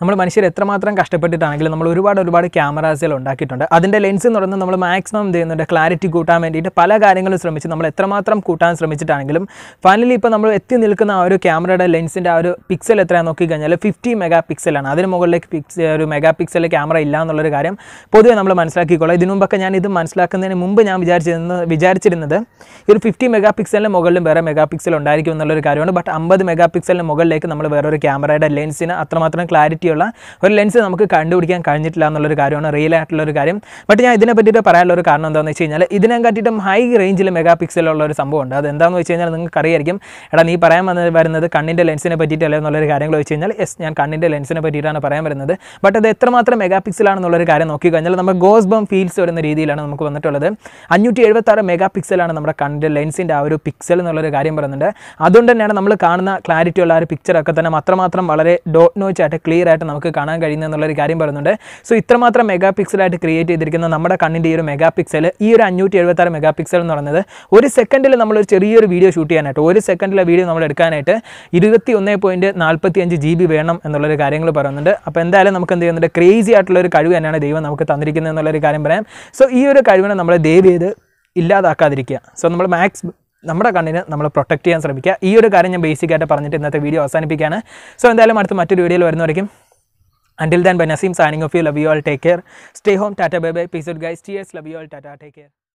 നമ്മൾ മനുഷ്യർ എത്രമാത്രം കഷ്ടപ്പെട്ടിട്ടാണെങ്കിലും നമ്മൾ ഒരുപാട് ഒരുപാട് ക്യാമറാസുകൾ ഉണ്ടാക്കിയിട്ടുണ്ട് അതിൻ്റെ ലെൻസ് എന്ന് പറയുന്നത് നമ്മൾ മാക്സിമം എന്ത് ചെയ്യുന്നുണ്ട് ക്ലാരിറ്റി കൂട്ടാൻ വേണ്ടിയിട്ട് പല കാര്യങ്ങളും ശ്രമിച്ച് നമ്മൾ എത്രമാത്രം കൂട്ടാൻ ശ്രമിച്ചിട്ടാണെങ്കിലും ഫൈനലി ഇപ്പോൾ നമ്മൾ എത്തി നിൽക്കുന്ന ആ ഒരു ക്യാമറയുടെ ലെൻസിൻ്റെ ആ ഒരു പിക്സൽ എത്രയാണെന്ന് നോക്കിക്കഴിഞ്ഞാൽ ഫിഫ്റ്റി മെഗാ പിക്സലാണ് അതിന് മുകളിലേക്ക് പിക്സ് ഒരു മെഗാ പിക്സൽ ക്യാമറ ഇല്ല എന്നുള്ളൊരു കാര്യം പൊതുവെ നമ്മൾ മനസ്സിലാക്കിക്കോളാം ഇതിനു മുമ്പൊക്കെ ഞാൻ ഇത് മനസ്സിലാക്കുന്നതിന് മുമ്പ് ഞാൻ വിചാരിച്ചിരുന്നത് വിചാരിച്ചിരുന്നത് ഈ ഒരു ഫിഫ്റ്റി മെഗാ പിക്സലിന് മുകളിലും വേറെ മെഗാ പിക്സൽ ഉണ്ടായിരിക്കും എന്നുള്ളൊരു കാര്യമാണ് ബട്ട് അമ്പത് മെഗാ പിക്സലിന് മുകളിലേക്ക് നമ്മൾ വേറൊരു ക്യാമറയുടെ ലെൻസിന് അത്രമാത്രം ക്ലാരിറ്റിയുള്ള ഒരു ലെൻസ് നമുക്ക് കണ്ടുപിടിക്കാൻ കഴിഞ്ഞിട്ടില്ല എന്നുള്ളൊരു കാര്യമാണ് റിയൽ ആയിട്ടുള്ള ഒരു കാര്യം ബട്ട് ഞാൻ ഇതിനെ പറ്റിയിട്ട് പറയാനുള്ള ഒരു കാരണം എന്താണെന്ന് വെച്ച് കഴിഞ്ഞാൽ ഇതിനെ കാട്ടിയിട്ടും ഹൈ റേഞ്ചിൽ മെഗാ പിക്സലുള്ള ഒരു സംഭവമുണ്ട് അത് എന്താണെന്ന് വെച്ച് കഴിഞ്ഞാൽ നിങ്ങൾക്ക് അറിയായിരിക്കും എടാ നീ പറയാൻ വന്നത് വരുന്നത് കണ്ണിൻ്റെ ലെൻസിനെ പറ്റിയിട്ടല്ല എന്നുള്ളൊരു കാര്യങ്ങൾ വെച്ച് കഴിഞ്ഞാൽ യെസ് ഞാൻ കണ്ണിൻ്റെ ലെൻസിനെ പറ്റിയിട്ടാണ് പറയാൻ വരുന്നത് ബട്ട് അത് എത്രമാത്രം മെഗാ പിക്സലാണെന്നുള്ളൊരു കാര്യം നോക്കിക്കഴിഞ്ഞാൽ നമ്മൾ ഗോസ് ബം ഫീൽസ് വരുന്ന രീതിയിലാണ് നമുക്ക് വന്നിട്ടുള്ളത് അഞ്ഞൂറ്റി എഴുപത്താറ് മെഗാ പിക്സലാണ് നമ്മുടെ കണ്ണിൻ്റെ ലെൻസിൻ്റെ ആ ഒരു പിക്സൽ എന്നുള്ളൊരു കാര്യം പറയുന്നുണ്ട് അതുകൊണ്ട് തന്നെയാണ് നമ്മൾ കാണുന്ന ക്ലാരിറ്റി ഉള്ള ആ ഒരു പിക്ചറൊക്കെ തന്നെ അത്രമാത്രം വളരെ ഡോട്ട് നോച്ച് ആയിട്ട് ക്ലിയർ ആയിട്ട് നമുക്ക് കാണാൻ കഴിയുന്ന എന്നുള്ളൊരു കാര്യം പറയുന്നുണ്ട് സോ ഇത്രമാത്രം മെഗാ പിക്സലായിട്ട് ക്രിയേറ്റ് ചെയ്തിരിക്കുന്ന നമ്മുടെ കണ്ണിൻ്റെ ഈ ഒരു മെഗാ പിക്സൽ ഈ ഒരു അഞ്ഞൂറ്റി എഴുപത്താറ് മെഗാ പിക്സൽ എന്ന് പറയുന്നത് ഒരു സെക്കൻഡിൽ നമ്മളൊരു ചെറിയൊരു വീഡിയോ ഷൂട്ട് ചെയ്യാനായിട്ട് ഒരു സെക്കൻഡിലെ വീഡിയോ നമ്മൾ എടുക്കാനായിട്ട് ഇരുപത്തി ഒന്ന് പോയിൻറ്റ് നാൽപ്പത്തി അഞ്ച് ജി ബി വേണം എന്നുള്ളൊരു കാര്യങ്ങൾ പറയുന്നുണ്ട് അപ്പോൾ എന്തായാലും നമുക്ക് എന്ത് ചെയ്യുന്നുണ്ട് ക്രേസി ആയിട്ടുള്ള ഒരു കഴിവ് തന്നെയാണ് ദൈവം നമുക്ക് തന്നിരിക്കുന്നത് എന്നുള്ളൊരു കാര്യം പറയാം സോ ഈ ഒരു കഴിവിനെ നമ്മൾ ദയവ് ചെയ്ത് ഇല്ലാതാക്കാതിരിക്കുക സോ നമ്മൾ മാക്സ് നമ്മുടെ കണ്ണിന് നമ്മൾ പ്രൊട്ടക്ട് ചെയ്യാൻ ശ്രമിക്കുക ഈ ഒരു കാര്യം ഞാൻ ബേസിക് ആയിട്ട് പറഞ്ഞിട്ട് ഇന്നത്തെ വീഡിയോ അവസാനിപ്പിക്കുകയാണ് സോ എന്തായാലും അടുത്ത മറ്റൊരു വീഡിയോയിൽ വരുന്നവരേക്കും Until then, by Naseem signing off you. Love you all. Take care. Stay home. Tata. Bye bye. Peace out, guys. Cheers. Love you all. Tata. Take care.